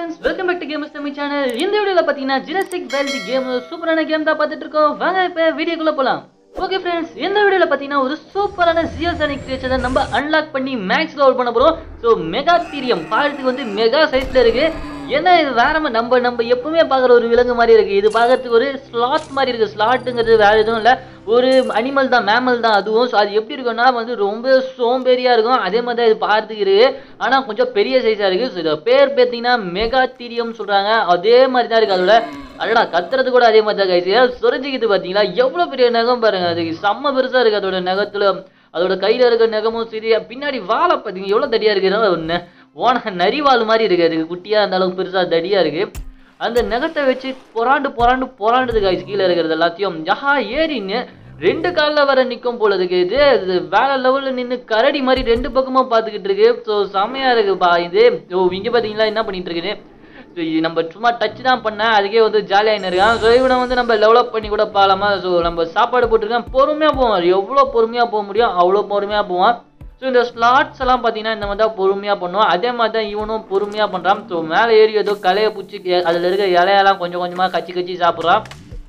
Friends welcome back to gamers Tamil channel இந்த வீடியோல பாத்தீங்கன்னா ஜினஸ்டிக் வேல்டி கேம் சூப்பரான கேம் தான் பார்த்துட்டு இருக்கோம் வாங்க இப்ப வீடியோக்குள்ள போலாம் ஓகே ஃப்ரெண்ட்ஸ் இந்த வீடியோல பாத்தீங்கன்னா ஒரு சூப்பரான ஜியோசானிக் கிரியேச்சரை நம்ம அன்லாக் பண்ணி மேக்ஸ் லெவல் பண்ண போறோம் ஸோ மெகா தீரியம் பார்க்கறதுக்கு வந்து மெகா சைஸ்ல இருக்கு என்ன இது வேற மா- நம்ம நம்ம எப்பவுமே பார்க்குற ஒரு விலங்கு மாதிரி இருக்கு இது பார்க்கறதுக்கு ஒரு ஸ்லாட் மாதிரி இருக்கு ஸ்லாட்டுங்கிறது வேற எதுவும் இல்லை ஒரு அனிமல் தான் மேமல் தான் அதுவும் ஸோ அது எப்படி இருக்குன்னா வந்து ரொம்ப சோம்பேறியா இருக்கும் அதே மாதிரி தான் இது பார்த்துக்கு இருக்கு ஆனால் கொஞ்சம் பெரிய சைஸாக இருக்கு ஸோ இதோட பேர் பார்த்தீங்கன்னா மெகா தீரியம் சொல்றாங்க அதே மாதிரி தான் இருக்கு அதோட அடடா கத்துறது கூட அதே மாதிரி தான் கைஸ் சுரஞ்சிக்கிட்டு பார்த்தீங்களா எவ்வளோ பெரிய நகம் பாருங்க அது செம்ம பெருசா இருக்கு அதோட நகத்துல அதோட கையில இருக்க நகமும் சரி பின்னாடி வாழை பார்த்தீங்க எவ்வளோ தடியா இருக்குன்னா ஒன்று ஓன நரிவாள் மாதிரி இருக்கு அதுக்கு குட்டியா அந்த அளவுக்கு பெருசா தடியா இருக்கு அந்த நகத்தை வச்சு பொறாண்டு பொறாண்டு பொறாண்டுது காய்ச்சி கீழே இருக்கிறது எல்லாத்தையும் யஹா ஏறின்னு ரெண்டு காலில் வர நிற்கும் போல இருக்கு இது இது வேற லெவலில் நின்று கரடி மாதிரி ரெண்டு பக்கமும் பார்த்துக்கிட்டு இருக்கு ஸோ செமையா இருக்குப்பா இது ஸோ இங்கே பார்த்தீங்களா என்ன பண்ணிட்டு இருக்குது ஸோ இது நம்ம சும்மா டச் தான் பண்ணேன் அதுக்கே வந்து ஜாலியாக இருக்கான் ஸோ இவனை வந்து நம்ம டெவலப் பண்ணி கூட பார்க்கலாமா ஸோ நம்ம சாப்பாடு போட்டிருக்கேன் பொறுமையாக போவான் எவ்வளோ பொறுமையாக போக முடியும் அவ்வளோ பொறுமையாக போவான் ஸோ இந்த ஸ்லாட்ஸ் எல்லாம் பார்த்தீங்கன்னா இந்த மாதிரி தான் பொறுமையாக பண்ணுவான் அதே மாதிரி தான் இவனும் பொறுமையாக பண்ணுறான் ஸோ மேலே ஏறி ஏதோ கலையை பிடிச்சி அதில் இருக்க இலையெல்லாம் கொஞ்சம் கொஞ்சமாக கச்சி கச்சி சாப்பிட்றான்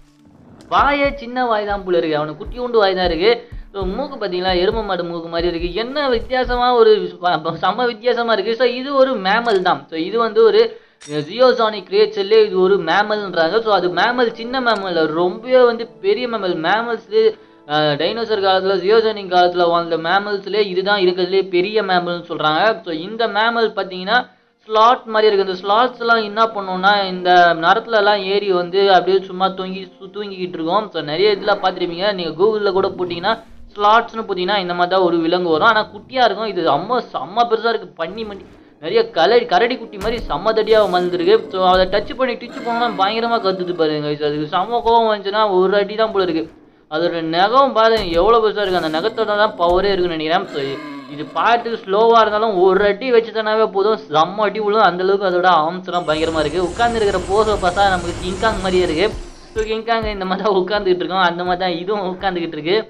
வாயே சின்ன வாய் தான் போல இருக்கு அவனுக்கு குட்டி உண்டு வாய் தான் இருக்கு ஸோ மூக்கு பார்த்தீங்களா எருமை மாடு மூக்கு மாதிரி இருக்கு என்ன வித்தியாசமா ஒரு வ- செம்ம வித்தியாசமா இருக்கு ஸோ இது ஒரு மேமல் தான் ஸோ இது வந்து ஒரு ஜியோசானிக் கிரியேச்சர்லேயே இது ஒரு மேமல்ன்றாங்க ஸோ அது மேமல் சின்ன மேமல் ரொம்பவே வந்து பெரிய மேமல் மேமல்ஸ்லேயே டைனோசர் காலத்தில் ஜியோசானிக் காலத்தில் வாழ்ந்த மேமல்ஸ்லேயே இதுதான் இருக்கிறதுலே பெரிய மேமல்னு சொல்கிறாங்க ஸோ இந்த மேமல் பார்த்தீங்கன்னா ஸ்லாட் மாதிரி இருக்குது இந்த ஸ்லாட்ஸ் எல்லாம் என்ன பண்ணுவோம்னா இந்த மரத்துல எல்லாம் ஏறி வந்து அப்படியே சும்மா தூங்கி சு- தூங்கிக்கிட்டு இருக்கோம் ஸோ நிறைய இதில் பார்த்துருப்பீங்க நீங்கள் கூகுளில் கூட போட்டிங்கன்னா ஸ்லாட்ஸ்னு போட்டிங்கன்னா இந்த மாதிரி தான் ஒரு விலங்கு வரும் ஆனால் குட்டியாக இருக்கும் இது செம்ம செம்ம பெருசாக இருக்குது பண்ணி பண்ணி நிறைய கலடி கரடி குட்டி மாதிரி செம்ம தடியாக வந்திருக்கு ஸோ அதை டச் பண்ணி டிச்சு போனோம்னா பயங்கரமாக கத்துது பாருங்க guys. அதுக்கு செம்ம கோவம் வந்துச்சுன்னா ஒரு அடி தான் போல இருக்கு அதோட நகம் பாருங்க எவ்வளோ பெருசாக இருக்குது அந்த நகத்தோட தான் பவரே இருக்குன்னு நினைக்கிறேன் ஸோ இது பாட்டு ஸ்லோவாக இருந்தாலும் ஒரு அடி வச்சுட்டனாவே போதும் செம்ம அடி விழும் அந்த அளவுக்கு அதோட ஆர்ம்ஸ் எல்லாம் பயங்கரமாக இருக்குது உட்கார்ந்து இருக்கிற போஸை பார்த்தா நமக்கு கிங்காங் மாதிரியே இருக்குது ஸோ கிங்காங் இந்த மாதிரி தான் உட்காந்துக்கிட்டு இருக்கோம் அந்த மாதிரி தான் இதுவும் உட்காந்துக்கிட்டு இருக்கு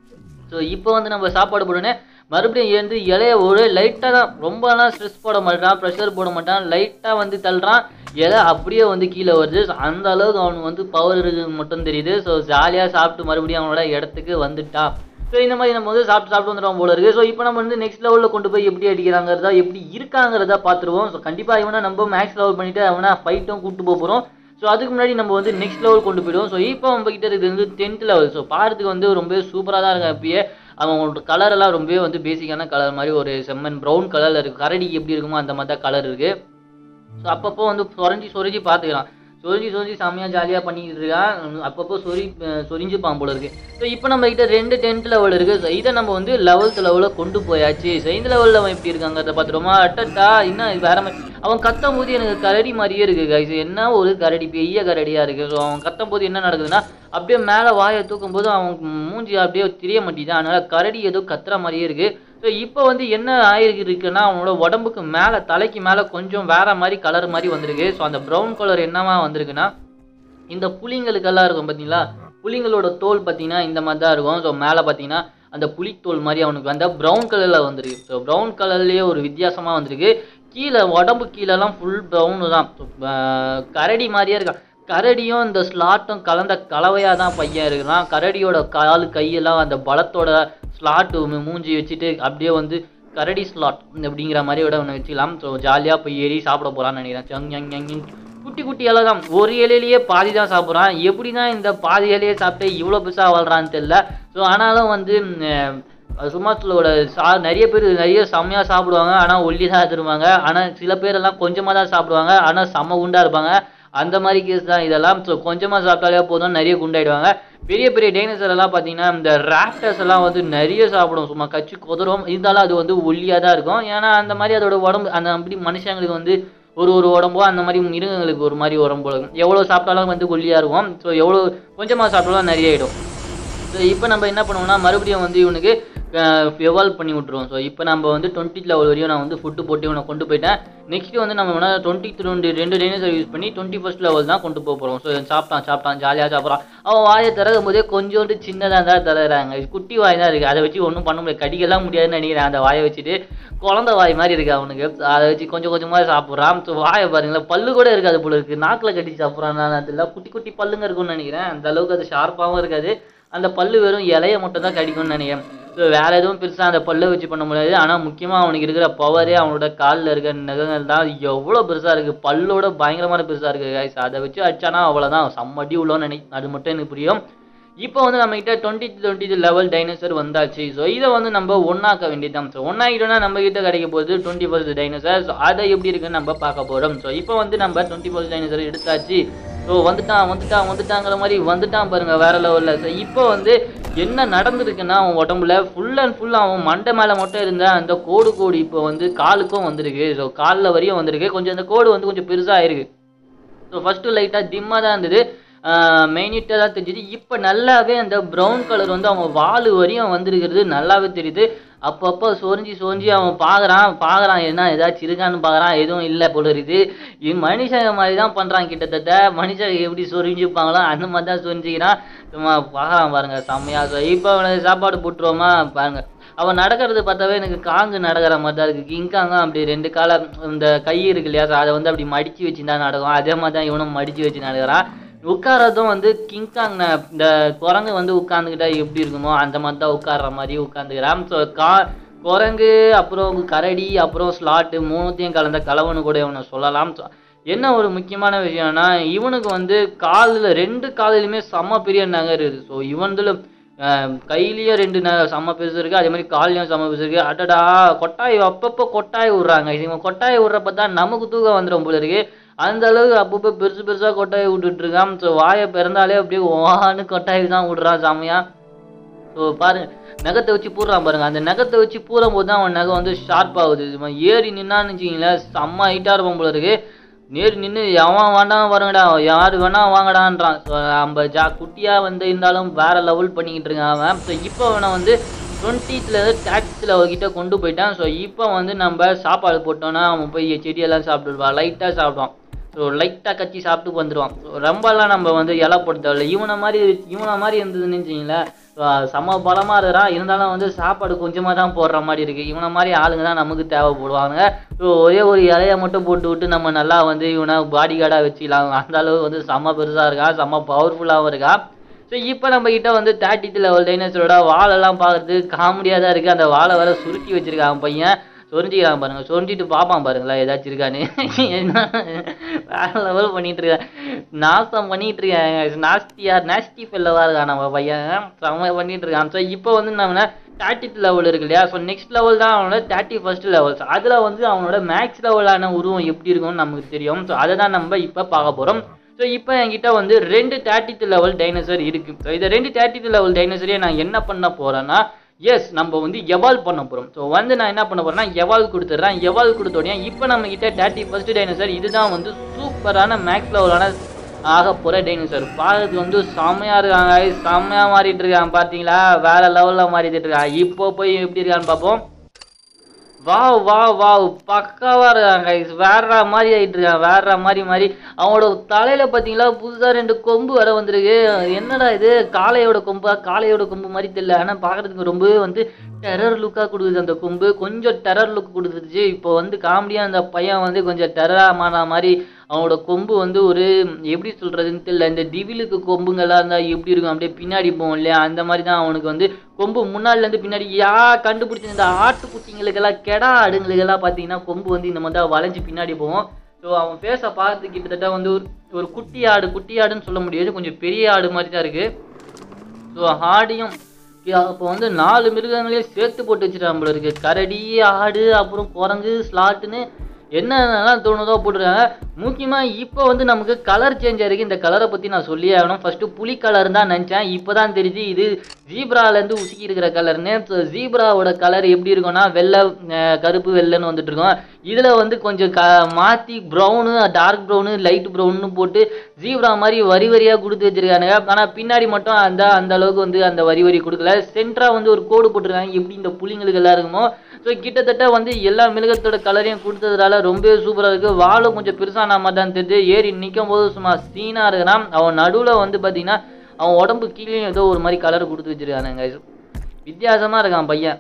ஸோ இப்போ வந்து நம்ம சாப்பாடு போடனே மறுபடியும் எழுந்து இலைய ஒரு லைட்டாக தான் ரொம்பலாம் ஸ்ட்ரெஸ் போட மாட்டான் ப்ரெஷர் போட மாட்டான் லைட்டாக வந்து தள்ளுறான் இலை அப்படியே வந்து கீழே வருது So, அந்த அளவுக்கு அவனுக்கு வந்து பவர் இருக்குது மட்டும் தெரியுது ஸோ ஜாலியாக சாப்பிட்டு மறுபடியும் அவனோட இடத்துக்கு வந்துட்டான் ஸோ இந்த மாதிரி நம்ம வந்து சாப்பிட்டு சாப்பிட்டு வந்துடுவோம் போல இருக்கு ஸோ இப்போ நம்ம வந்து நெக்ஸ்ட் லெவலில் கொண்டு போய் எப்படி அடிக்கிறாங்கிறதா எப்படி இருக்காங்கிறத பார்த்துருவோம் ஸோ கண்டிப்பாக இவனை நம்ம மேக்ஸ் லெவல் பண்ணிட்டு அவனை ஃபைட்டும் கூப்பிட்டு போக போகிறோம் ஸோ அதுக்கு முன்னாடி நம்ம வந்து நெக்ஸ்ட் லெவல் கொண்டு போயிடுவோம் ஸோ இப்போ நம்ம கிட்ட இருக்கிறது வந்து டென்த் லெவல் ஸோ பார்க்கறதுக்கு வந்து ரொம்ப சூப்பராக தான் இருக்கும் அப்பயே அவங்களோட கலர் எல்லாம் ரொம்பவே வந்து பேசிக்கான கலர் மாதிரி ஒரு செம்மன் ப்ரௌன் கலரில் இருக்குது கரடிக்கு எப்படி இருக்குமோ அந்த மாதிரி தான் கலர் இருக்குது ஸோ அப்பப்போ வந்து சொரஞ்சி சொரிஞ்சு பார்த்துக்கலாம் சொரிஞ்சு சொரிஞ்சு செம்மையாக ஜாலியாக பண்ணிக்கிட்டு இருக்கான் அப்பப்போ சொரி சொரிஞ்சு போல இருக்கு ஸோ இப்போ நம்ம கிட்ட ரெண்டு டென்த் லெவல் இருக்குது ஸோ இதை நம்ம வந்து லெவல்த் லெவலில் கொண்டு போயாச்சு ஸோ இந்த லெவலில் அவன் எப்படி இருக்காங்கிறத பார்த்துருவோமா அட்டட்டா இன்னும் இது வேற மாதிரி அவன் கத்தும் போது எனக்கு கரடி மாதிரியே இருக்குது guys என்ன ஒரு கரடி பெரிய கரடியாக இருக்குது ஸோ அவன் கத்தும் போது என்ன நடக்குதுன்னா அப்படியே மேலே வாயை தூக்கும் போது அவன் மூஞ்சி அப்படியே தெரிய மாட்டேங்குது அதனால கரடி ஏதோ கத்துற மாதிரியே இருக்குது ஸோ இப்போ வந்து என்ன ஆயிருக்கு இருக்குன்னா அவனோட உடம்புக்கு மேலே தலைக்கு மேலே கொஞ்சம் வேற மாதிரி கலர் மாதிரி வந்திருக்கு ஸோ அந்த ப்ரௌன் கலர் என்னவா வந்திருக்குன்னா இந்த புலிங்களுக்கெல்லாம் இருக்கும் பார்த்தீங்களா புலிங்களோட தோல் பார்த்தீங்கன்னா இந்த மாதிரி தான் இருக்கும் ஸோ மேலே பார்த்தீங்கன்னா அந்த புலித்தோல் மாதிரி அவனுக்கு வந்த ப்ரௌன் கலரில் வந்திருக்கு ஸோ ப்ரௌன் கலர்லேயே ஒரு வித்தியாசமாக வந்திருக்கு கீழே உடம்பு கீழெல்லாம் ஃபுல் ப்ரௌனு தான் So, ஆஹ் கரடி மாதிரியே இருக்கான் கரடியும் இந்த ஸ்லாட்டும் கலந்த கலவையாக தான் பையன் இருக்கிறான் கரடியோட கால் கையெல்லாம் அந்த பலத்தோட ஸ்லாட்டு மூஞ்சி வச்சுட்டு அப்படியே வந்து கரடி ஸ்லாட் அப்படிங்கிற மாதிரி விட ஒன்று வச்சுக்கலாம் ஸோ ஜாலியாக போய் ஏறி சாப்பிட போகிறான்னு நினைக்கிறேன் சங் ஞங் ஞங் ஞங். குட்டி குட்டி இலை தான் ஒரு இலையிலேயே பாதி தான் சாப்பிட்றான் எப்படி தான் இந்த பாதி இலையே சாப்பிட்டு இவ்வளோ பெருசாக வாழ்றான்னு தெரியல ஸோ ஆனாலும் வந்து ம், அஹ், சும்மா சொல்லோட சா நிறைய பேர் நிறைய செம்மையாக சாப்பிடுவாங்க ஆனால் ஒல்லி தான் தருவாங்க ஆனால் சில பேர் எல்லாம் கொஞ்சமாக தான் சாப்பிடுவாங்க ஆனால் செம்ம குண்டா இருப்பாங்க அந்த மாதிரி கேஸ் தான் இதெல்லாம் ஸோ கொஞ்சமாக சாப்பிட்டாலே போதும் நிறைய குண்டாயிடுவாங்க பெரிய பெரிய டைனோசர் எல்லாம் பார்த்தீங்கன்னா இந்த ராப்டர்ஸ் எல்லாம் வந்து நிறைய சாப்பிடும் சும்மா கச்சி குதிரும் இருந்தாலும் அது வந்து ஒல்லியாக தான் இருக்கும் ஏன்னா அந்த மாதிரி அதோட உடம்பு அந்த அப்படி மனுஷங்களுக்கு வந்து ஒரு ஒரு உடம்போ அந்த மாதிரி மிருகங்களுக்கு ஒரு மாதிரி உடம்பு இருக்கும் எவ்வளோ சாப்பிட்டாலும் வந்து ஒல்லியாக இருக்கும் ஸோ எவ்வளோ கொஞ்சமாக சாப்பிட்டாலும் நிறைய ஆகிடும் ஸோ இப்போ நம்ம என்ன பண்ணுவோம்னா மறுபடியும் வந்து இவனுக்கு எவால்வ் பண்ணி விட்ருவோம் ஸோ இப்போ நம்ம வந்து டுவெண்ட்டி லெவல் வரையும் நான் வந்து ஃபுட்டு போட்டு இவனை கொண்டு போயிட்டேன் நெக்ஸ்ட் வந்து நம்ம வேணா டுவெண்ட்டி ரெண்டு ரெண்டு டைனோசர் யூஸ் பண்ணி டுவெண்ட்டி ஃபஸ்ட் லெவல் தான் கொண்டு போக போகிறோம் ஸோ சாப்பிட்டான் சாப்பிட்டான் ஜாலியாக சாப்பிட்றான் அவன் வாயை திறக்கும் போதே கொஞ்சோண்டு சின்னதாக தான் தரறாங்க குட்டி வாய் தான் இருக்குது அதை வச்சு ஒன்றும் பண்ண முடியாது கடிக்கலாம் முடியாதுன்னு நினைக்கிறேன் அந்த வாயை வச்சுட்டு குழந்த வாய் மாதிரி இருக்கு அவனுக்கு அதை வச்சு கொஞ்சம் கொஞ்சமாக சாப்பிட்றான் ஸோ வாயை பாருங்களேன் பல்லு கூட இருக்காது போல இருக்கு நாக்கில் கட்டி சாப்பிட்றான் நான் அதில் குட்டி குட்டி பல்லுங்க இருக்கும்னு நினைக்கிறேன் அந்த அளவுக்கு அது ஷார்ப்பாகவும் இருக்காது அந்த பல்லு வெறும் இலையை மட்டும் தான் கடிக்கும்னு நினைக்கிறேன் ஸோ வேற எதுவும் பெருசாக அந்த பல்லை வச்சு பண்ண முடியாது ஆனால் முக்கியமாக அவனுக்கு இருக்கிற பவரே அவனோட காலில் இருக்கிற நகங்கள் தான் எவ்வளோ பெருசாக இருக்குது பல்லோட பயங்கரமான பெருசாக இருக்குது guys அதை வச்சு அடிச்சானா அவ்வளோதான் செம்மடி உள்ளோன்னு நினை அது மட்டும் எனக்கு புரியும் இப்போ வந்து நம்ம கிட்ட டுவெண்ட்டி டுவெண்ட்டி லெவல் டைனோசர் வந்தாச்சு ஸோ இதை வந்து நம்ம ஒன்னாக்க வேண்டியதுதான் ஸோ ஒன்னாக்கிட்டோம்னா நம்ம கிட்ட கிடைக்க போகுது டுவெண்ட்டி ஃபர்ஸ்ட் டைனோசர் ஸோ அதை எப்படி இருக்குன்னு நம்ம பார்க்க போகிறோம் ஸோ இப்போ வந்து நம்ம டுவெண்ட்டி ஃபர்ஸ்ட் டைனோசர் எடுத்தாச்சு ஸோ வந்துட்டான் வந்துட்டான் வந்துட்டாங்கிற மாதிரி வந்துட்டான் பாருங்க வேற லெவலில் ஸோ இப்போ வந்து என்ன நடந்திருக்குன்னா அவன் உடம்புல ஃபுல் அண்ட் ஃபுல் அவன் மண்டை மேலே மட்டும் இருந்த அந்த கோடு கோடு இப்போ வந்து காலுக்கும் வந்திருக்கு ஸோ காலில் வரையும் வந்திருக்கு கொஞ்சம் அந்த கோடு வந்து கொஞ்சம் பெருசாக ஆயிருக்கு ஸோ ஃபஸ்ட்டு லைட்டாக டிம்மாக தான் இருந்தது மெயினிட்டாக தான் தெரிஞ்சுது இப்போ நல்லாவே அந்த ப்ரௌன் கலர் வந்து அவன் வால் வரையும் வந்திருக்கிறது நல்லாவே தெரியுது அப்பப்போ சொரிஞ்சு சொரிஞ்சு அவன் பார்க்குறான் பார்க்குறான் என்ன ஏதாச்சும் இருக்கான்னு பார்க்குறான் எதுவும் இல்லை போல இருக்குது இது மனுஷன் மாதிரி தான் பண்ணுறான் கிட்டத்தட்ட மனுஷன் எப்படி சொரிஞ்சுப்பாங்களோ அந்த மாதிரி தான் சொரிஞ்சுக்கிறான் சும்மா பார்க்குறான் பாருங்க செம்மையா ஸோ இப்போ அவனுக்கு சாப்பாடு போட்டுருவோமா பாருங்க அவன் நடக்கிறது பார்த்தாவே எனக்கு காங்கு நடக்கிற மாதிரி தான் இருக்குது கிங்காங்க அப்படி ரெண்டு காலை இந்த கை இருக்கு இல்லையா so அதை வந்து அப்படி மடிச்சு வச்சு தான் நடக்கும் அதே மாதிரி தான் இவனும் மடிச்சு வச்சு நடக்கிறான் உட்காரதும் வந்து கிங்காங் ந- இந்த குரங்கு வந்து உட்காந்துக்கிட்டா எப்படி இருக்குமோ அந்த மாதிரி தான் உட்கார்ற மாதிரி உட்காந்துக்கிறான் ஸோ கா குரங்கு அப்புறம் கரடி அப்புறம் ஸ்லாட்டு மூணுத்தையும் கலந்த கலவனு கூட இவனை சொல்லலாம் So, என்ன ஒரு முக்கியமான விஷயம்னா இவனுக்கு வந்து காலில் ரெண்டு காலிலுமே செம்ம பெரிய நகர் இருக்குது ஸோ இவன்துல அஹ், கையிலயும் ரெண்டு ந செம்ம பெருசு இருக்கு அதே மாதிரி கால்லையும் செம்ம பெருசு இருக்கு அடடா கொட்டாய் அப்பப்போ கொட்டாய் விடுறாங்க இவங்க கொட்டாய் விடுறப்ப தான் நமக்கு தூக்கம் வந்துடும் போல இருக்கு அந்த அளவுக்கு அப்பப்போ பெருசு பெருசா கொட்டாய் விட்டுட்டு இருக்கான் ஸோ வாயை பிறந்தாலே அப்படியே ஓன்னு கொட்டாய் தான் விடுறான் சாமியா ஸோ பாருங்க நகத்தை வச்சு பூடுறான் பாருங்க அந்த நகத்தை வச்சு பூரும் போது தான் அவன் நகை வந்து ஷார்ப் ஆகுது சும்மா ஏறி நின்னான்னு வச்சுக்கிங்களேன் செம்ம ஹைட்டாக இருப்பான் போல இருக்கு நேரி நின்று எவன் வேண்டாம் வருங்கடா யார் வேணா வாங்கடான்றான் ஸோ நம்ம ஜா குட்டியாக வந்து இருந்தாலும் வேற லெவல் பண்ணிக்கிட்டு இருக்கான் அவன் ஸோ இப்போ அவனை வந்து டுவெண்ட்டித்தில் டேக்ஸில் அவகிட்ட கொண்டு போயிட்டான் ஸோ இப்போ வந்து நம்ம சாப்பாடு போட்டோன்னா அவன் போய் செடியெல்லாம் சாப்பிட்டுருவான் லைட்டாக சாப்பிடுவான் ஸோ லைட்டாக கச்சி சாப்பிட்டு வந்துடுவான் ஸோ ரொம்பலாம் நம்ம வந்து இலை போட தேவையில்ல இவனை மாதிரி இவனை மாதிரி இருந்ததுன்னு வச்சிங்களேன் செம்ம பலமாக இருக்கிறான் இருந்தாலும் வந்து சாப்பாடு கொஞ்சமாக தான் போடுற மாதிரி இருக்குது இவனை மாதிரி ஆளுங்க தான் நமக்கு தேவைப்படுவாங்க ஸோ ஒரே ஒரு இலையை மட்டும் போட்டு விட்டு நம்ம நல்லா வந்து இவனை பாடி கார்டாக வச்சுக்கலாம் அந்த அளவுக்கு வந்து செம்ம பெருசாக இருக்கான் செம்ம பவர்ஃபுல்லாகவும் இருக்கான் ஸோ இப்போ நம்ம கிட்ட வந்து தேர்ட்டி லெவல் டைனோசரோட வாழெல்லாம் பார்க்கறதுக்கு காமெடியாக தான் இருக்குது அந்த வாழை வேற சுருட்டி வச்சிருக்கான் பையன் சொரிஞ்சிக்கிறான் பாருங்க சொரிஞ்சிட்டு பார்ப்பான் பாருங்களேன் ஏதாச்சும் இருக்கான்னு என்ன வேற லெவல் பண்ணிட்டு இருக்கேன் நாசம் பண்ணிட்டு இருக்கேன் நாஸ்டியா நாஸ்டி ஃபெல்லவா இருக்கான் நம்ம பையன் செம்ம பண்ணிட்டு இருக்கான் ஸோ இப்போ வந்து நம்ம தேர்ட்டி லெவல் இருக்கு இல்லையா ஸோ நெக்ஸ்ட் லெவல் தான் அவனோட தேர்ட்டி ஃபர்ஸ்ட் லெவல்ஸ் அதில் வந்து அவனோட மேக்ஸ் லெவலான உருவம் எப்படி இருக்கும்னு நமக்கு தெரியும் ஸோ அதை தான் நம்ம இப்போ பார்க்க போகிறோம் ஸோ இப்போ என்கிட்ட வந்து ரெண்டு தேர்ட்டி லெவல் டைனோசர் இருக்கு ஸோ இந்த ரெண்டு தேர்ட்டி லெவல் டைனோசரையே நான் என்ன பண்ண போறேன்னா எஸ் நம்ம வந்து எவால்வ் பண்ண போகிறோம் ஸோ வந்து நான் என்ன பண்ண போறேன்னா எவால்வ் கொடுத்துட்றேன் எவால்வ் கொடுத்த உடனே இப்போ நம்ம கிட்ட தேர்ட்டி ஃபர்ஸ்ட் டைனோசர் இதுதான் வந்து சூப்பரான மேக்ஸ் லெவலான ஆக போகிற டைனோசர் பார்க்கறதுக்கு வந்து செம்மையா இருக்காங்க செம்மையா மாறிட்டு இருக்கான் பார்த்தீங்களா வேற லெவலில் மாறிட்டு இருக்கான் இப்போ போய் எப்படி இருக்கான்னு பார்ப்போம் வாவ் வாவ் வாவ் பக்காவா இருக்காங்க guys. வேற மாதிரி ஆயிட்டு இருக்கான் வேற மாதிரி மாதிரி அவனோட தலையில பாத்தீங்களா புதுசா ரெண்டு கொம்பு வர வந்திருக்கு என்னடா இது காளையோட கொம்பா காளையோட கொம்பு மாதிரி தெரியல ஆனா பாக்குறதுக்கு ரொம்பவே வந்து டெரர் லுக்கா கொடுக்குது அந்த கொம்பு கொஞ்சம் டெரர் லுக் கொடுத்துருச்சு இப்போ வந்து காமெடியா அந்த பையன் வந்து கொஞ்சம் டெரரா மாற மாதிரி அவனோட கொம்பு வந்து ஒரு எப்படி சொல்றதுன்னு தெரியல இந்த டிவிலுக்கு கொம்புங்கெல்லாம் இருந்தா எப்படி இருக்கும் அப்படியே பின்னாடி போகும் இல்லையா அந்த மாதிரி தான் அவனுக்கு வந்து கொம்பு முன்னாடில இருந்து பின்னாடி யா கண்டுபிடிச்ச இந்த ஆட்டுக்குட்டிங்களுக்கெல்லாம் கெடா ஆடுங்களுக்கெல்லாம் பார்த்தீங்கன்னா கொம்பு வந்து இந்த மாதிரி தான் வளைஞ்சு பின்னாடி போகும் ஸோ அவன் ஃபேஸை பார்த்து கிட்டத்தட்ட வந்து ஒரு ஒரு குட்டி ஆடு குட்டி ஆடுன்னு சொல்ல முடியாது கொஞ்சம் பெரிய ஆடு மாதிரி தான் இருக்கு ஸோ ஆடியும் அப்போ வந்து நாலு மிருகங்களையும் சேர்த்து போட்டு வச்சிருக்கான் போல இருக்கு கரடி ஆடு அப்புறம் குரங்கு ஸ்லாட்டுன்னு என்னென்னலாம் தோணுதோ போட்டிருக்காங்க முக்கியமாக இப்போ வந்து நமக்கு கலர் சேஞ்ச் ஆயிருக்கு இந்த கலரை பற்றி நான் சொல்லியே ஆகணும் ஃபஸ்ட்டு புலி கலர் தான் நினச்சேன் இப்போ தான் தெரியுது இது ஜீப்ராலேருந்து உசுக்கி இருக்கிற கலர்னு ஸோ ஜீப்ராவோட கலர் எப்படி இருக்கும்னா வெள்ளை அஹ், கருப்பு வெள்ளைன்னு வந்துட்டு இருக்கோம் இதில் வந்து கொஞ்சம் க மாற்றி ப்ரௌனு டார்க் ப்ரௌனு லைட் ப்ரௌன்னு போட்டு ஜீப்ரா மாதிரி வரி வரியாக கொடுத்து வச்சிருக்கானுங்க ஆனால் பின்னாடி மட்டும் அந்த அந்த அளவுக்கு வந்து அந்த வரி வரி கொடுக்கல சென்ட்ரா வந்து ஒரு கோடு போட்டிருக்காங்க எப்படி இந்த புலிங்களுக்கு எல்லாம் இருக்குமோ ஸோ கிட்டத்தட்ட வந்து எல்லா மிருகத்தோட கலரையும் கொடுத்ததுனால ரொம்பவே சூப்பராக இருக்குது வாழும் கொஞ்சம் பெருசான மாதிரி தான் தெரியுது ஏறி நிற்கும் போது சும்மா சீனாக இருக்கிறான் அவன் நடுவில் வந்து பார்த்தீங்கன்னா அவன் உடம்பு கீழே ஏதோ ஒரு மாதிரி கலர் கொடுத்து வச்சிருக்கானுங்க வித்தியாசமாக இருக்கான் பையன்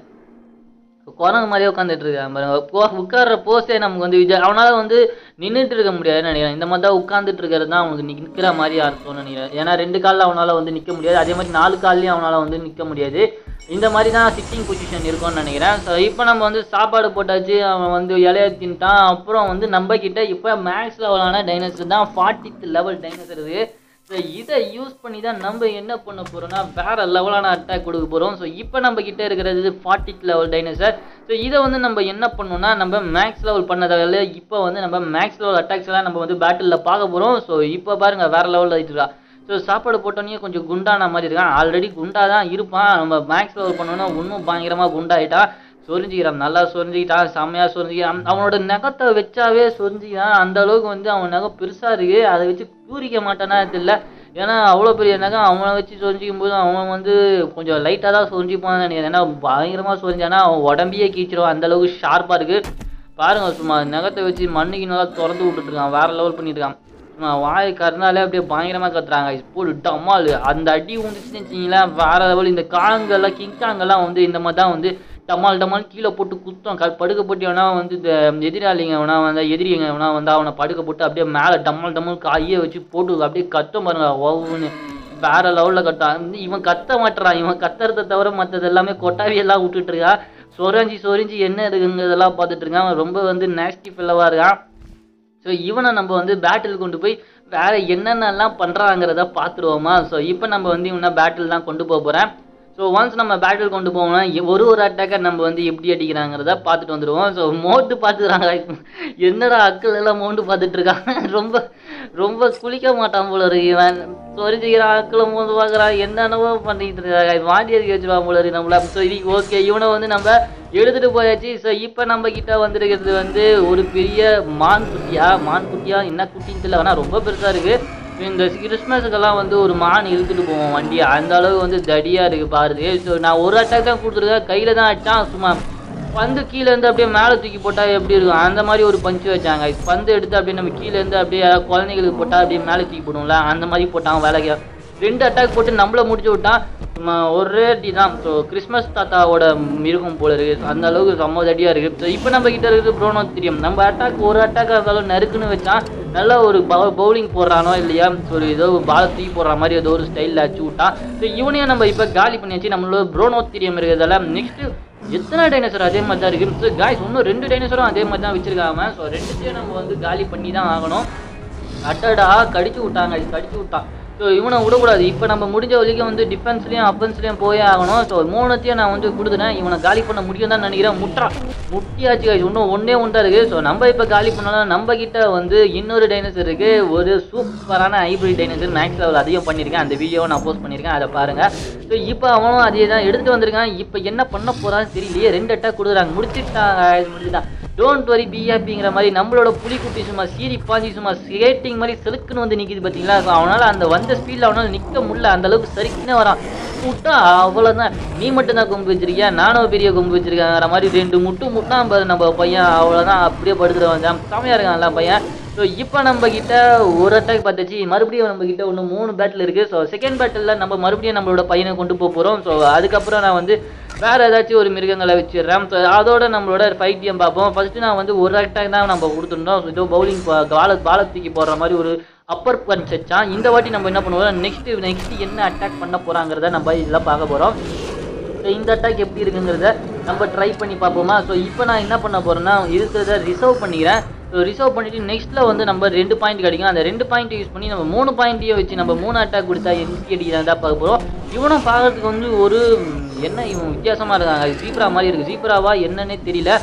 குரங்கு மாதிரியே உட்காந்துட்டு இருக்கான் பாருங்க போ உட்கார்ற போஸே நமக்கு வந்து விஜய் அவனால வந்து நின்றுட்டு இருக்க முடியாதுன்னு நினைக்கிறேன் இந்த மாதிரி தான் உட்காந்துட்டு இருக்கிறது தான் அவனுக்கு நிற்கிற மாதிரி அர்த்தம்னு நினைக்கிறேன் ஏன்னா ரெண்டு காலில் அவனால வந்து நிற்க முடியாது அதே மாதிரி நாலு கால்லையும் அவனால வந்து நிற்க முடியாது இந்த மாதிரி தான் சிட்டிங் பொசிஷன் இருக்கும்னு நினைக்கிறேன் ஸோ இப்போ நம்ம வந்து சாப்பாடு போட்டாச்சு அவன் வந்து இலைய தின்ட்டான் அப்புறம் வந்து நம்ம கிட்ட இப்போ மேக்ஸ் லெவலான டைனோசர் தான் ஃபார்ட்டித் லெவல் டைனோசர் இருக்கு ஸோ இதை யூஸ் பண்ணி தான் நம்ம என்ன பண்ண போறோம்னா வேற லெவலான அட்டாக் கொடுக்க போறோம் ஸோ இப்போ நம்ம கிட்ட இருக்கிறது ஃபார்ட்டித் லெவல் டைனோசர் ஸோ இதை வந்து நம்ம என்ன பண்ணோம்னா நம்ம மேக்ஸ் லெவல் பண்ணதால இப்போ வந்து நம்ம மேக்ஸ் லெவல் அட்டாக்ஸ் எல்லாம் நம்ம வந்து பேட்டிலில் பார்க்க போறோம் ஸோ இப்போ பாருங்க வேற லெவலில் இருக்கா ஸோ சாப்பாடு போட்டோன்னே கொஞ்சம் குண்டான மாதிரி இருக்கான் ஆல்ரெடி குண்டா தான் இருப்பான் நம்ம மேக்ஸ் லெவல் பண்ணோன்னா இன்னும் பயங்கரமாக குண்டாயிட்டான் சொரிஞ்சிக்கிறான் நல்லா சொரிஞ்சிக்கிட்டான் செம்மையாக சொரிஞ்சிக்கிறான் அவனோட நகத்தை வச்சாவே சொரிஞ்சிக்கிறான் அந்த அளவுக்கு வந்து அவன் நகம் பெருசாக இருக்கு அதை வச்சு பூரிக்க மாட்டானா தெரியல ஏன்னா அவ்வளோ பெரிய நகம் அவனை வச்சு சொரிஞ்சிக்கும் போது அவன் வந்து கொஞ்சம் லைட்டாக தான் சொரிஞ்சிப்பான்னு நினைக்கிறேன் ஏன்னா பயங்கரமாக சொரிஞ்சானா அவன் உடம்பையே கீச்சிரும் அந்த அளவுக்கு ஷார்ப்பாக இருக்கு பாருங்க சும்மா நகத்தை வச்சு மண்ணுக்கு நல்லா திறந்து விட்டுட்டுருக்கான் வேற லெவல் பண்ணிட்டுருக்கான் சும்மா வாய் கருனாலே அப்படியே பயங்கரமாக கத்துறாங்க இப்போ டம்மால் அந்த அடி உந்துச்சுன்னு வச்சிங்களேன் வேற லெவல் இந்த காங்கெல்லாம் கிங்காங்கெல்லாம் வந்து இந்த மாதிரி தான் வந்து டமால் டமால் கீழே போட்டு குத்தம் க படுக்க போட்டு வேணா வந்து இந்த எதிராளிங்க வேணா வந்து எதிரிங்க வேணா வந்து அவனை படுக்க போட்டு அப்படியே மேலே டம்மால் டம்மால் காயே வச்சு போட்டு அப்படியே கத்தம் பாருங்க ஒவ்வொன்று வேற லெவலில் கட்டான் வந்து இவன் கத்த மாட்டுறான் இவன் கத்துறதை தவிர மற்றது எல்லாமே கொட்டாவி எல்லாம் விட்டுட்டு இருக்கா சொரஞ்சி சொரிஞ்சு என்ன இருக்குங்கிறதெல்லாம் பார்த்துட்டு இருக்கான் அவன் ரொம்ப வந்து நேஸ்டி ஃபில்லவாக இருக்கான் ஸோ இவனை நம்ம வந்து பேட்டில் கொண்டு போய் வேற என்னென்னலாம் பண்ணுறாங்கிறத பார்த்துருவோமா ஸோ இப்போ நம்ம வந்து இவனை பேட்டில் தான் கொண்டு போக போகிறேன் ஸோ ஒன்ஸ் நம்ம பேட்டில் கொண்டு போவோம்னா எ- ஒரு ஒரு அட்டாக்கர் நம்ம வந்து எப்படி அடிக்கிறாங்கிறத பார்த்துட்டு வந்துடுவோம் ஸோ மோட்டு பார்த்துக்கிறாங்க என்னடா அக்கள் எல்லாம் மோண்டு பார்த்துட்டு இருக்காங்க ரொம்ப ரொம்ப குளிக்க மாட்டான் போல இருக்கு இவன் சொரிஞ்சுக்கிறான் அக்களை மோந்து பார்க்குறான் என்னென்னவோ பண்ணிட்டு இருக்காங்க வாண்டி அடிக்க வச்சிருவான் போல இருக்கு நம்மள ஸோ இது ஓகே இவனை வந்து நம்ம எடுத்துட்டு போயாச்சு ஸோ இப்போ நம்ம கிட்ட வந்திருக்கிறது வந்து ஒரு பெரிய மான் குட்டியா மான் குட்டியா என்ன குட்டின்னு தெரியல ஆனால் ரொம்ப பெருசா இருக்கு இந்த கிறிஸ்மஸுக்கெல்லாம் வந்து ஒரு மான் இழுத்துட்டு போவோம் வண்டி அந்த அளவு வந்து தடியா இருக்கு பாருது ஸோ நான் ஒரு அட்டாக் தான் கொடுத்துருக்கேன் கையில தான் அடிச்சான் சும்மா பந்து கீழே இருந்து அப்படியே மேலே தூக்கி போட்டா எப்படி இருக்கும் அந்த மாதிரி ஒரு பஞ்சு வச்சாங்க பந்து எடுத்து அப்படியே நம்ம கீழே இருந்து அப்படியே யாராவது குழந்தைங்களுக்கு போட்டா அப்படியே மேலே தூக்கி போடுவோம்ல அந்த மாதிரி போட்டான் வேலைக்கு ரெண்டு அட்டாக் போட்டு நம்மள முடிச்சு விட்டான் சும்மா ஒரே அடி தான் ஸோ கிறிஸ்மஸ் தாத்தாவோட மிருகம் போல இருக்கு So, அந்த அளவுக்கு செம்ம தடியா இருக்கு ஸோ இப்போ நம்ம கிட்ட இருக்கிறது ப்ரோனோ தெரியும் நம்ம அட்டாக் ஒரு அட்டாக்காக இருந்தாலும் நறுக்குன்னு வச்சான் நல்ல ஒரு பவுலிங் போடுறானோ இல்லையா ஸோ ஏதோ பால் தூக்கி போடுற மாதிரி ஏதோ ஒரு ஸ்டைலில் அடிச்சு விட்டான் ஸோ இவனையும் நம்ம இப்போ காலி பண்ணியாச்சு நம்மளோட ப்ரோனோ தெரியும் இருக்கிறதால நெக்ஸ்ட் எத்தனை டைனோசர் அதே மாதிரி தான் இருக்கு ஸோ காய்ஸ் இன்னும் ரெண்டு டைனோசரும் அதே மாதிரி தான் வச்சிருக்காங்க ஸோ ரெண்டுத்தையும் நம்ம வந்து காலி பண்ணி தான் ஆகணும் அட்டடா கடிச்சு விட்டாங்க இது கடிச்சு விட்டான் ஸோ இவனை விடக்கூடாது இப்போ நம்ம முடிஞ்ச வரைக்கும் வந்து டிஃபென்ஸ்லையும் அஃபென்ஸ்லையும் போயே ஆகணும் ஸோ மூணுத்தையும் நான் வந்து கொடுத்துட்டேன் இவனை காலி பண்ண முடியும் தான் நினைக்கிறேன் முட்டா முட்டியாச்சு guys. இன்னும் ஒன்றே ஒன்றா இருக்குது ஸோ நம்ம இப்போ காலி பண்ணோம்னா நம்ம கிட்ட வந்து இன்னொரு டைனோசர் இருக்கு ஒரு சூப்பரான ஹைபிரிட் டைனோசர் மேக்ஸ் லெவல் அதையும் பண்ணியிருக்கேன் அந்த வீடியோவை நான் போஸ்ட் பண்ணியிருக்கேன் அதை பாருங்க ஸோ இப்போ அவனும் அதே தான் எடுத்துட்டு வந்திருக்கான் இப்போ என்ன பண்ண போறான்னு தெரியலையே ரெண்டு அட்டா கொடுக்குறாங்க முடிச்சிட்டாங்க guys, முடிச்சிட்டான் டோன்ட் வரி பி ஹாப்பிங்கிற மாதிரி நம்மளோட புலிக்குட்டி சும்மா சீரி பாஞ்சி சும்மா ஸ்கேட்டிங் மாதிரி செலுக்குன்னு வந்து நிக்குது பார்த்தீங்களா So, அவனால அந்த வந்த ஸ்பீடில் அவனால நிற்க முடியல அந்த அளவுக்கு சரிக்குன்னு வரான் முட்டா அவ்வளோதான் நீ மட்டும் தான் கொம்பு வச்சிருக்கியா நானும் பெரிய கொம்பு வச்சிருக்கேங்கிற மாதிரி ரெண்டு முட்டு முட்டான் பாரு நம்ம பையன் அவ்வளோதான் அப்படியே படுத்துட்டு வந்தான் செமையா இருக்கான்ல பையன் ஸோ இப்போ நம்ம கிட்ட ஒரு அட்டாக் பார்த்துச்சு மறுபடியும் நம்ம கிட்ட ஒன்று மூணு பேட்டில் இருக்கு ஸோ செகண்ட் பேட்டில் நம்ம மறுபடியும் நம்மளோட பையனை கொண்டு போக போகிறோம் ஸோ அதுக்கப்புறம் நான் வந்து வேற ஏதாச்சும் ஒரு மிருகங்களை வச்சிடுறேன் ஸோ அதோட நம்மளோட ஃபைட்டியம் பார்ப்போம் ஃபர்ஸ்ட் நான் வந்து ஒரு அட்டாக் தான் நம்ம கொடுத்துருந்தோம் ஸோ இதோ பவுலிங் பால பால தூக்கி போடுற மாதிரி ஒரு அப்பர் பஞ்ச் வச்சான் இந்த வாட்டி நம்ம என்ன பண்ணுவோம் நெக்ஸ்ட் நெக்ஸ்ட் என்ன அட்டாக் பண்ண போறாங்கிறத நம்ம இதில் பார்க்க போகிறோம் ஸோ இந்த அட்டாக் எப்படி இருக்குங்கிறத நம்ம ட்ரை பண்ணி பார்ப்போமா ஸோ இப்போ நான் என்ன பண்ண போறேன்னா இருக்கிறத ரிசர்வ் பண்ணிக்கிறேன் ஸோ ரிசர்வ் பண்ணிட்டு நெக்ஸ்ட்ல வந்து நம்ம ரெண்டு பாயிண்ட் கிடைக்கும் அந்த ரெண்டு பாயிண்ட் யூஸ் பண்ணி நம்ம மூணு பாயிண்ட்டையும் வச்சு நம்ம மூணு அட்டாக் கொடுத்தா எம்சி அடிக்கிறான் தான் பார்க்க போகிறோம் இவனும் பார்க்கறதுக்கு வந்து ஒரு ம், என்ன இவன் வித்தியாசமா இருக்காங்க ஜீப்ரா மாதிரி இருக்கு ஜீப்ராவா என்னன்னே தெரியல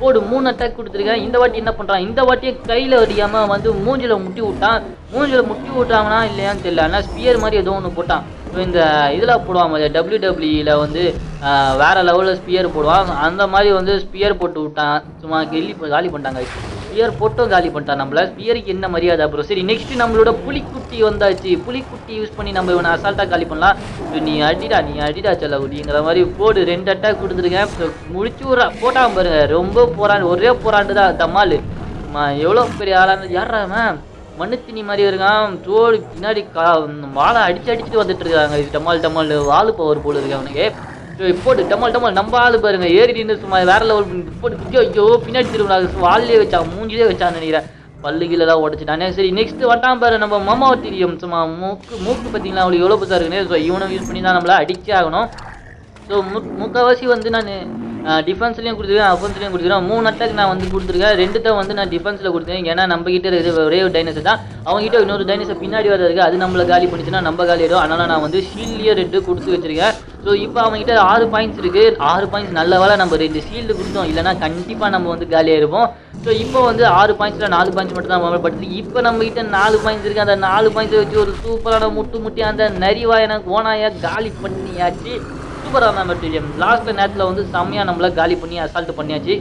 போடு மூணு அட்டாக் கொடுத்துருக்கேன் இந்த வாட்டி என்ன பண்ணுறான் இந்த வாட்டியே கையில் அடியாமல் வந்து மூஞ்சில முட்டி விட்டான் மூஞ்சில முட்டி விட்டாங்கன்னா இல்லையான்னு தெரியல ஆனால் ஸ்பியர் மாதிரி ஏதோ ஒன்று போட்டான் ஸோ இந்த இதில் போடுவாங்க டபிள்யூ டபிள்யூல வந்து ஆஹ், வேற லெவலில் ஸ்பியர் போடுவான் அந்த மாதிரி வந்து ஸ்பியர் போட்டு விட்டான் சும்மா கெல்லி காலி பண்ணிட்டாங்க ஸ்பியர் போட்டும் காலி பண்ணிட்டான் நம்மள ஸ்பியருக்கு என்ன மரியாதை அப்புறம் சரி நெக்ஸ்ட் நம்மளோட புலிக்குட்டி வந்தாச்சு புலிக்குட்டி யூஸ் பண்ணி நம்ம இவனை அசால்ட்டாக காலி பண்ணலாம் So, நீ அடிடா நீ அடிடா செல்ல குடிங்கிற மாதிரி போடு ரெண்டு அட்டாக் கொடுத்துருக்கேன் So, முடிச்சு விட்றா போட்டான் பாருங்க ரொம்ப போராண்டு ஒரே போராண்டு தான் தமால் எவ்வளோ பெரிய ஆளான யாரா அவன் மண்ணுத்தினி மாதிரி இருக்கான் தோடு பின்னாடி கா வாழை அடிச்சு அடிச்சுட்டு வந்துட்டு இருக்காங்க இது டமால் டமால் வாலு பவர் போல இருக்கு அவனுக்கு ஸோ போட்டு டமால் டமால் நம்ம ஆளு பாருங்க ஏறி நின்று சும்மா வேற லெவல் போட்டு ஐயோ ஐயோ பின்னாடி திரும்ப வால்லே வச்சான் மூஞ்சிலே வச்சான்னு நினைக்கிறேன் பல்லு கீழெல்லாம் உடச்சிட்டானே சரி நெக்ஸ்ட் வட்டான் பாரு நம்ம மாமாவை தெரியும் சும்மா மூக்கு மூக்கு பார்த்தீங்களா அவளுக்கு எவ்வளோ பெருசாக இருக்குன்னு ஸோ இவனை யூஸ் பண்ணி தான் நம்மள அடிச்சே ஆகணும் ஸோ மு முக்கால்வாசி வந்து நான் டிஃபென்ஸ்லேயும் கொடுத்துருக்கேன் அஃபென்ஸ்லேயும் கொடுத்துருக்கேன் மூணு அட்டாக் நான் வந்து கொடுத்துருக்கேன் ரெண்டு தான் வந்து நான் டிஃபென்ஸில் கொடுத்தேன் ஏன்னா நம்ம கிட்ட இருக்கிற ஒரே ஒரு டைனஸ் தான் அவங்ககிட்ட இன்னொரு டைனஸை பின்னாடி வர இருக்கு அது நம்மளை காலி பண்ணிச்சுன்னா நம்ம காலி ஆயிடும் அதனால நான் வந்து ஷீல்ட்லேயே ரெண்டு கொடுத்து வச்சிருக்கேன் ஸோ இப்போ அவங்ககிட்ட ஆறு பாயிண்ட்ஸ் இருக்கு ஆறு பாயிண்ட்ஸ் நல்ல வேலை நம்ம ரெண்டு ஷீல்டு கொடுத்தோம் இல்லைன்னா கண்டிப்பாக நம்ம வந்து காலியாக இருப்போம் ஸோ இப்போ வந்து ஆறு பாயிண்ட்ஸில் நாலு பாயிண்ட்ஸ் மட்டும் தான் படுத்து இப்போ நம்ம கிட்ட நாலு பாயிண்ட்ஸ் இருக்கு அந்த நாலு பாயிண்ட்ஸை வச்சு ஒரு சூப்பரான முட்டு முட்டி அந்த நரிவாயன ஓனாயா காலி பண்ணியாச்சு சூப்பரான மெட்டீரியம் லாஸ்ட் நேரத்தில் வந்து செம்மையாக நம்மள காலி பண்ணி அசால்ட் பண்ணியாச்சு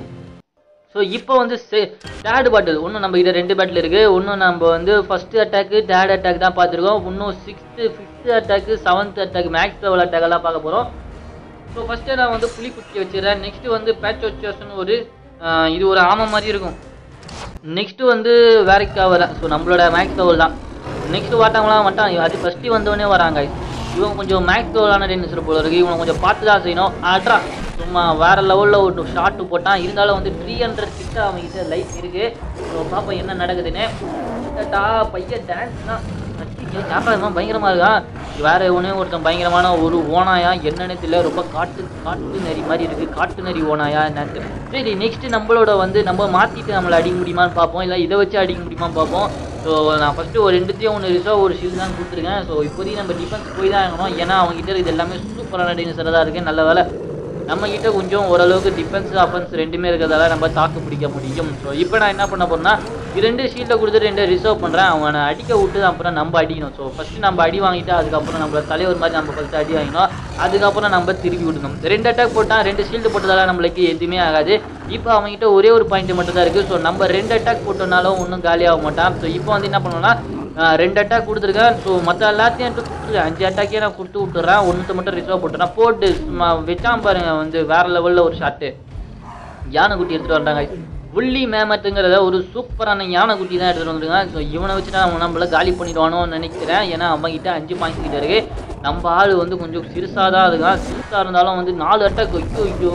ஸோ இப்போ வந்து தேர்ட் பாட்டில் இன்னும் நம்ம கிட்ட ரெண்டு பேட்டில் இருக்குது இன்னும் நம்ம வந்து ஃபஸ்ட்டு அட்டாக்கு தேர்ட் அட்டாக் தான் பார்த்துருக்கோம் இன்னும் sixth fifth attack seventh attack max level attack எல்லாம் பார்க்க போகிறோம் ஸோ ஃபஸ்ட்டு நான் வந்து புலிக்குட்டி வச்சிடுறேன் நெக்ஸ்ட்டு வந்து பேட்ச் வச்சோஸ்னு ஒரு ஆஹ், இது ஒரு ஆமை மாதிரி இருக்கும் நெக்ஸ்ட்டு வந்து வேலைக்கா வர ஸோ நம்மளோட மேக்ஸ் லெவல் தான் நெக்ஸ்ட் வாட்டாங்களாம் வட்டான் அது ஃபஸ்ட்டு வந்தவொடனே வராங்க இவன் கொஞ்சம் மேக்ஸ் லெவலான டென்னிஸ் போல இருக்கு இவனை கொஞ்சம் பார்த்து தான் செய்யணும் ஆட்ரா சும்மா வேற லெவலில் ஒரு ஷாட்டு போட்டான் இருந்தாலும் வந்து த்ரீ ஹண்ட்ரட் கிட்ட அவன்கிட்ட லைஃப் இருக்கு ஸோ பார்ப்போம் என்ன நடக்குதுன்னு டா பையன் டான்ஸ் தான் ஞாபகம் பயங்கரமா இருக்கா வேற இவனே ஒருத்தன் பயங்கரமான ஒரு ஓனாயா என்னன்னு தெரியல ரொம்ப காட்டு காட்டு நரி மாதிரி இருக்கு காட்டு நரி ஓனாயா என்னன்னு சரி நெக்ஸ்ட் நம்மளோட வந்து நம்ம மாத்திட்டு நம்மளை அடிக்க முடியுமான்னு பார்ப்போம் இல்லை இதை வச்சு அடிக்க முடியுமான்னு பார்ப்போம் ஸோ நான் ஃபஸ்ட்டு ஒரு ரெண்டுத்தையும் ஒன்று ரிசர்வ் ஒரு ஷீல்டு தான் கொடுத்துருக்கேன் ஸோ இப்போதைக்கு நம்ம டிஃபென்ஸ் போய் தான் ஆகணும் ஏன்னா அவங்க கிட்ட இது எல்லாமே சூப்பரான டென்னிஸராக தான் இருக்கு நல்ல வேலை நம்ம கிட்ட கொஞ்சம் ஓரளவுக்கு டிஃபென்ஸ் அஃபென்ஸ் ரெண்டுமே இருக்கிறதால நம்ம தாக்கு பிடிக்க முடியும் ஸோ இப்போ நான் என்ன பண்ண போறேன்னா இரண்டு ஷீல்டை கொடுத்து ரெண்டு ரிசர்வ் பண்ணுறேன் அவனை அடிக்க விட்டு அப்புறம் நம்ம அடிக்கணும் ஸோ ஃபஸ்ட்டு நம்ம அடி வாங்கிட்டு அதுக்கப்புறம் நம்ம தலைவர் மாதிரி நம்ம ஃபஸ்ட்டு அடி வாங்கினோம் அதுக்கப்புறம் நம்ம திருப்பி விடணும் ரெண்டு அட்டாக் போட்டான் ரெண்டு ஷீல்டு போட்டதால நம்மளுக்கு எதுவுமே ஆகாது இப்போ அவங்ககிட்ட ஒரே ஒரு பாயிண்ட் மட்டும் தான் இருக்குது ஸோ நம்ம ரெண்டு அட்டாக் போட்டோம்னாலும் ஒன்றும் காலியாக மாட்டான் ஸோ இப்போ வந்து என்ன பண்ணணும்னா ஆஹ் ரெண்டு அட்டாக் கொடுத்துருக்கேன் ஸோ மற்ற எல்லாத்தையும் என்கிட்ட கொடுத்துருக்கேன் அஞ்சு அட்டாக்கே நான் கொடுத்து விட்டுறேன் ஒன்றுத்த மட்டும் ரிசர்வ் போட்டுறேன் போட்டு சும்மா வச்சான் பாருங்க வந்து வேற லெவலில் ஒரு ஷாட்டு யானை குட்டி எடுத்துட்டு வந்தாங்க புள்ளி மேமத்துங்கிறத ஒரு சூப்பரான யானை குட்டி தான் எடுத்துட்டு வந்துருக்காங்க ஸோ இவனை வச்சு தான் அவன் நம்மள காலி பண்ணிடுவானோன்னு நினைக்கிறேன் ஏன்னா அவன் கிட்ட அஞ்சு பாயிண்ட்ஸ் கிட்ட இருக்கு நம்ம ஆள் வந்து கொஞ்சம் சிறுசாக தான் இருக்கான் சிறுசாக இருந்தாலும் வந்து நாலு அட்டாக் ஐயோ ஐயோ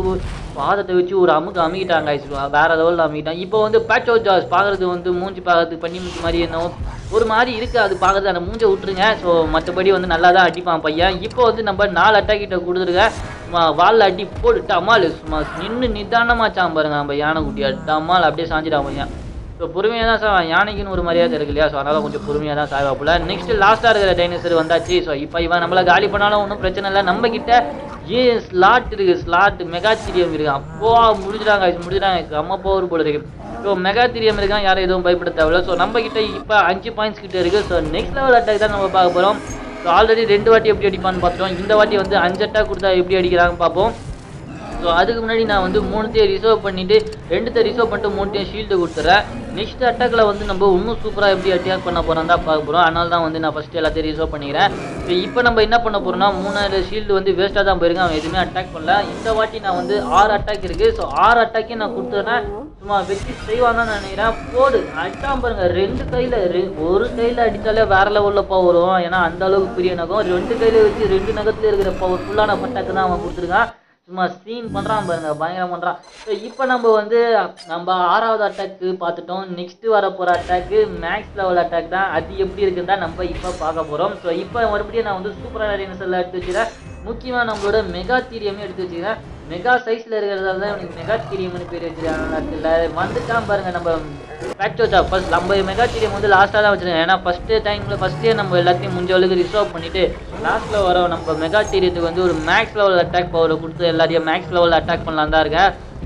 பாதத்தை வச்சு ஒரு அமுக்கு அமுக்கிட்டாங்க guys. வேற லெவலில் அமுக்கிட்டான் இப்போ வந்து பேட்சோ ஜாஸ் பார்க்கறது வந்து மூஞ்சி பார்க்கறது பண்ணி மூஞ்சி மாதிரி என்னவோ ஒரு மாதிரி இருக்கு அது பார்க்கறது அந்த மூஞ்சை விட்டுருங்க ஸோ மற்றபடி வந்து நல்லா தான் அடிப்பான் பையன் இப்போ வந்து நம்ம நாலு அட்டாக் கிட்ட கொடுத்துருக்கேன் சும்மா வாலில் அடி போட்டு டமால் சும்மா நின்று நிதானமாச்சான் பாருங்க நம்ம யானை குட்டியா டமால் அப்படியே சாஞ்சிட்டான் பையன் ஸோ பொறுமையாக தான் சார் யானைக்குன்னு ஒரு மரியாதை இருக்கு இல்லையா ஸோ அதனால் கொஞ்சம் பொறுமையாக தான் சாய்வாப்புல நெக்ஸ்ட் லாஸ்ட்டாக இருக்கிற டைனோசர் வந்தாச்சு ஸோ இப்போ இவன் நம்மளை காலி பண்ணாலும் ஒன்றும் பிரச்சனை இல்லை நம்ம கிட்ட ஏன் ஸ்லாட் இருக்கு ஸ்லாட் மெகா திரியம் இருக்கு அப்போ முடிஞ்சிட்டாங்க முடிஞ்சிட்டாங்க அம்மா பவர் போல இருக்கு ஸோ மெகா திரியம் இருக்கான் யாரும் எதுவும் பயப்பட தேவையில்ல ஸோ நம்ம கிட்ட இப்போ அஞ்சு பாயிண்ட்ஸ் கிட்ட இருக்கு ஸோ நெக்ஸ்ட் லெவல் அட்டாக் தான் நம்ம பார்க்க போகிறோம் ஸோ ஆல்ரெடி ரெண்டு வாட்டி எப்படி அடிப்பான்னு பார்த்துட்டோம் இந்த வாட்டி வந்து அஞ்சு அட்டாக் கொடுத்தா எப்படி அடிக்கிறாங்கன்னு பார்ப்போம் ஸோ அதுக்கு முன்னாடி நான் வந்து மூணுத்தையும் ரிசர்வ் பண்ணிட்டு ரெண்டுத்தையும் ரிசர்வ் பண்ணிட்டு மூணுத்தையும் ஷீல்டு கொடுத்துறேன் நெக்ஸ்ட் அட்டாக்ல வந்து நம்ம இன்னும் சூப்பராக எப்படி அட்டாக் பண்ண போகிறோம் தான் பார்க்க போகிறோம் அதனால தான் வந்து நான் ஃபஸ்ட்டு எல்லாத்தையும் ரிசர்வ் பண்ணிக்கிறேன் ஸோ இப்போ நம்ம என்ன பண்ண போகிறோம்னா மூணாயிரம் ஷீல்டு வந்து வேஸ்ட்டாக தான் போயிருக்கு அவன் எதுவுமே அட்டாக் பண்ணல இந்த வாட்டி நான் வந்து ஆறு அட்டாக் இருக்குது ஸோ ஆறு அட்டாக்கே நான் கொடுத்துறேன் சும்மா வெற்றி செய்வான்னு தான் நினைக்கிறேன் போடு அடிச்சான் பாருங்க ரெண்டு கையில் ஒரு கையில் அடித்தாலே வேற லெவலில் பவர் வரும் ஏன்னா அந்த அளவுக்கு பெரிய நகம் ரெண்டு கையில் வச்சு ரெண்டு நகத்துல இருக்கிற பவர் ஃபுல்லான அட்டாக் தான் அவன் கொடுத்துருக்கான் சும்மா சீன் பண்ணுறான் பாருங்க பயங்கரம் பண்ணுறான் ஸோ இப்போ நம்ம வந்து நம்ம ஆறாவது அட்டாக்கு பார்த்துட்டோம் நெக்ஸ்ட் வர போகிற அட்டாக்கு மேக்ஸ் லெவல் அட்டாக் தான் அது எப்படி இருக்குன்னு தான் நம்ம இப்போ பார்க்க போகிறோம் ஸோ இப்போ மறுபடியும் நான் வந்து சூப்பரான டைனோசர் எல்லாம் எடுத்து வச்சுக்கிறேன் முக்கியமாக நம்மளோட மெகா தீரியமே எடுத்து வச்சுக்கிறேன் மெகா சைஸில் இருக்கிறதால தான் எனக்கு மெகா தீரியம்னு பேர் வச்சுருக்காங்க இல்லை வந்துட்டான் பாருங்க நம்ம பேட்ச் வச்சா ஃபர்ஸ்ட் நம்ம மெகா தீரியம் வந்து லாஸ்ட்டாக தான் வச்சுருக்கேன் ஏன்னா ஃபஸ்ட்டு டைமில் ஃபஸ்ட்டே நம்ம எல்லாத்தையும் முடிஞ்ச அளவுக்கு ரிசர்வ் பண்ணிட்டு லாஸ்ட்டில் வர நம்ம மெகா தீரியத்துக்கு வந்து ஒரு மேக்ஸ் லெவல் அட்டாக் பவர் கொடுத்து எல்லாரையும் மேக்ஸ் லெவல் அட்டாக் பண்ணலாம் தான் இருக்கேன்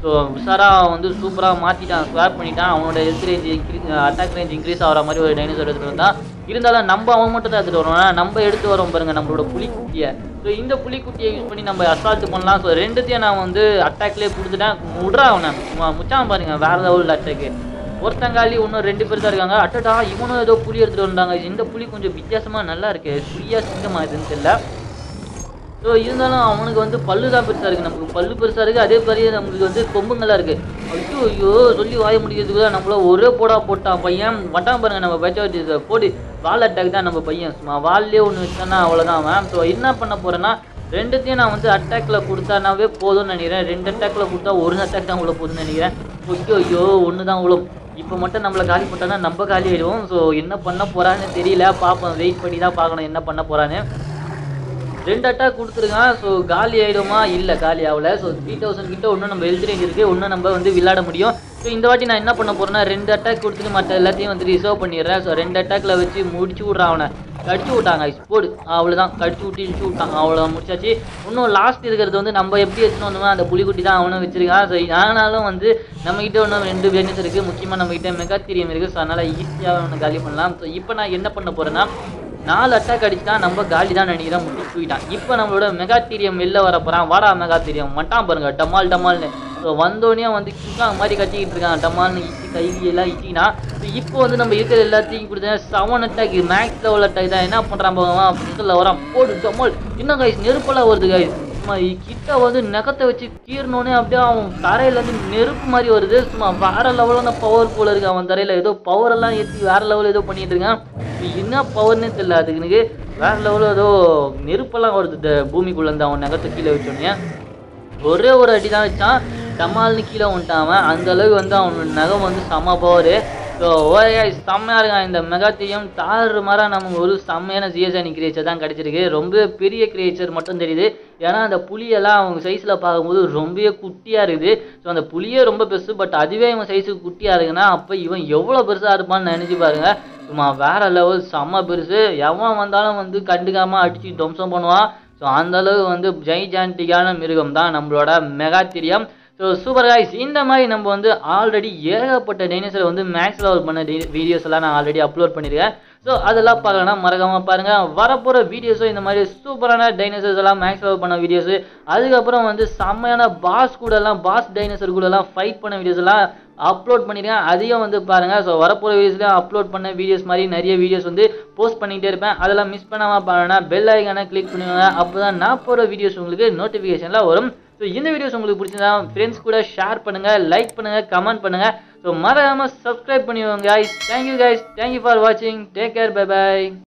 ஸோ உஷாராக வந்து சூப்பராக மாற்றிட்டான் ஸ்வாப் பண்ணிட்டான் அவனோட health range increase attack range increase ஆகிற மாதிரி ஒரு டைனோசர் எடுத்துகிட்டு வந்தான் இருந்தாலும் நம்ம அவன் மட்டும் தான் எடுத்துகிட்டு வரோம் நம்ம எடுத்து வரோம் பாருங்க நம்மளோட புலிக்குட்டியை ஸோ இந்த புலிக்குட்டியை யூஸ் பண்ணி நம்ம அசால்ட் பண்ணலாம் ஸோ ரெண்டுத்தையும் நான் வந்து அட்டாக்லேயே கொடுத்துட்டேன் விட்றா அவனை சும்மா முச்சான் பாருங்க வேற லெவல் அட்டாக்கு ஒருத்தங்காலி இன்னும் ரெண்டு பேர் தான் இருக்காங்க அட்டடா இவனும் ஏதோ புலி எடுத்துகிட்டு வந்தாங்க இந்த புலி கொஞ்சம் வித்தியாசமாக நல்லா இருக்கு புலியா சிங்கமா இதுன்னு தெரியல ஸோ இருந்தாலும் அவனுக்கு வந்து பல்லு தான் பெருசாக இருக்குது நமக்கு பல்லு பெருசாக இருக்குது அதே மாதிரியே நமக்கு வந்து கொம்புங்களாக இருக்குது ஐயோ ஐயோ சொல்லி வாய முடிக்கிறதுக்கு தான் நம்மள ஒரே போடா போட்டான் பையன் வட்டான் பாருங்க நம்ம பச்சாவட்டி போடி வால் அட்டாக் தான் நம்ம பையன் சும்மா வால்லே ஒன்று வச்சானா அவ்வளோதான் அவன் ஸோ என்ன பண்ண போகிறேன்னா ரெண்டுத்தையும் நான் வந்து அட்டாக்ல கொடுத்தானாவே போதும்னு நினைக்கிறேன் ரெண்டு அட்டாக்ல கொடுத்தா ஒரு அட்டாக் தான் உள்ள போதும்னு நினைக்கிறேன் ஐயோ ஐயோ ஒன்று தான் உள்ள இப்போ மட்டும் நம்மளை காலி பண்ணிட்டானா நம்ம காலி ஆயிடுவோம் ஸோ என்ன பண்ண போறான்னு தெரியல பார்ப்போம் வெயிட் பண்ணி தான் பார்க்கணும் என்ன பண்ண போறான்னு ரெண்டு அட்டாக் கொடுத்துருக்கான் ஸோ காலி ஆகிடுமா இல்லை காலி ஆகல ஸோ த்ரீ தௌசண்ட் கிட்ட ஒன்றும் நம்ம ஹெல்த் ரேஞ்ச் இருக்குது ஒன்றும் நம்ம வந்து விளையாட முடியும் ஸோ இந்த வாட்டி நான் என்ன பண்ண போறேன்னா ரெண்டு அட்டாக் கொடுத்துட்டு மற்ற எல்லாத்தையும் வந்து ரிசர்வ் பண்ணிடுறேன் ஸோ ரெண்டு அட்டாக்ல வச்சு முடிச்சு விட்றான் அவனை கடிச்சு விட்டாங்க போடு அவ்வளோதான் கடிச்சு விட்டு இழிச்சு விட்டான் அவ்வளோ முடிச்சாச்சு இன்னும் லாஸ்ட் இருக்கிறது வந்து நம்ம எப்படி எடுத்துன்னு வந்தோமோ அந்த புலிக்குட்டி தான் அவனும் வச்சிருக்கான் ஸோ ஆனாலும் வந்து நம்மகிட்ட இன்னும் ரெண்டு பெனிஸ் இருக்குது முக்கியமாக நம்மகிட்ட மெகா திரியம் இருக்குது ஸோ அதனால் ஈஸியாக அவனை காலி பண்ணலாம் ஸோ இப்போ நான் என்ன பண்ண போறேன்னா நாலு அட்டாக் அடிச்சுட்டா நம்ம காலி தான் நினைக்கிறேன் முட்டி தூக்கிட்டான் இப்போ நம்மளோட மெகாத்தீரியம் வெளில வர போறான் வாடா மெகாத்தீரியம் மட்டான் பாருங்க டமால் டமால்னு ஸோ வந்தோடனே வந்து கிங்காங் மாதிரி கட்டிக்கிட்டு இருக்கான் டமால்னு இச்சி கை எல்லாம் இச்சினா இப்போ வந்து நம்ம இருக்கிற எல்லாத்தையும் கொடுத்தேன் seven attack max level attack தான் என்ன பண்ணுறான் போவான் புதுசில் வரான் போடு டமால் என்ன கைஸ் நெருப்பெல்லாம் வருது கைஸ் சும்மா கிட்ட வந்து நகத்தை வச்சு கீறினோடனே அப்படியே அவன் தரையில இருந்து நெருப்பு மாதிரி வருது சும்மா வேற லெவலான பவர் போல இருக்கு அவன் தரையில ஏதோ பவர் எல்லாம் ஏற்றி வேற லெவல் ஏதோ பண்ணிட்டு இருக்கான் இது என்ன பவர்னே தெரியல அதுக்கு எனக்கு வேற லெவலில் ஏதோ நெருப்பெல்லாம் வருது இந்த பூமிக்குள்ள இருந்து அவன் நகத்தை கீழே வச்சோடனே ஒரே ஒரு அடி தான் வச்சான் டமால்னு கீழே வந்துட்டான் அவன் அந்த அளவுக்கு வந்து அவனோட நகம் வந்து செம்ம பவர் ஸோ ஓயா செம்மையாக இருக்கான் இந்த மெகாத்தியம் தாறு மாதிரி நமக்கு ஒரு செம்மையான ஜிஎஸ்ஐனி கிரியேச்சர் தான் கிடைச்சிருக்கு ரொம்ப பெரிய கிரியேச்சர் மட்டும் தெரியுது ஏன்னா அந்த புலியெல்லாம் அவங்க சைஸில் பார்க்கும்போது ரொம்பவே குட்டியாக இருக்குது ஸோ அந்த புலியே ரொம்ப பெருசு பட் அதுவே இவன் சைஸுக்கு குட்டியாக இருக்குன்னா அப்போ இவன் எவ்வளோ பெருசாக இருப்பான்னு நினச்சி பாருங்க சும்மா வேற லெவல் செம்ம பெருசு எவன் வந்தாலும் வந்து கண்டுக்காமல் அடித்து துவம்சம் பண்ணுவான் ஸோ அந்த அளவு வந்து ஜெய்ஜாண்டிக்கான மிருகம் தான் நம்மளோட மெகாத்திரியம் ஸோ சூப்பர் காய்ஸ் இந்த மாதிரி நம்ம வந்து ஆல்ரெடி ஏகப்பட்ட டைனோசரை வந்து மேக்ஸ் லெவல் பண்ண வீடியோஸ் எல்லாம் நான் ஆல்ரெடி அப்லோட் பண்ணியிருக்கேன் ஸோ அதெல்லாம் பார்க்கலன்னா மறக்காம பாருங்க வரப்போகிற வீடியோஸும் இந்த மாதிரி சூப்பரான டைனோசர்ஸ் எல்லாம் மேக்ஸ் லெவல் பண்ண வீடியோஸ் அதுக்கப்புறம் வந்து செம்மையான பாஸ் கூட எல்லாம் பாஸ் டைனோசர் கூட எல்லாம் ஃபைட் பண்ண வீடியோஸ் எல்லாம் அப்லோட் பண்ணியிருக்கேன் அதையும் வந்து பாருங்க ஸோ வரப்போகிற வீடியோஸ்லையும் அப்லோட் பண்ண வீடியோஸ் மாதிரி நிறைய வீடியோஸ் வந்து போஸ்ட் பண்ணிகிட்டே இருப்பேன் அதெல்லாம் மிஸ் பண்ணாமல் பாருங்கன்னா பெல் ஐக்கான கிளிக் பண்ணுவாங்க அப்போ தான் நான் போகிற வீடியோஸ் உங்களுக்கு நோட்டிஃபிகேஷனில் வரும் ஸோ இந்த வீடியோஸ் உங்களுக்கு பிடிச்சிருந்தா ஃப்ரெண்ட்ஸ் கூட ஷேர் பண்ணுங்க லைக் பண்ணுங்க கமெண்ட் பண்ணுங்க ஸோ மறக்காம சப்ஸ்கிரைப் பண்ணிக்கோங்க guys thank you guys thank you for வாட்சிங் டேக் கேர் பை பை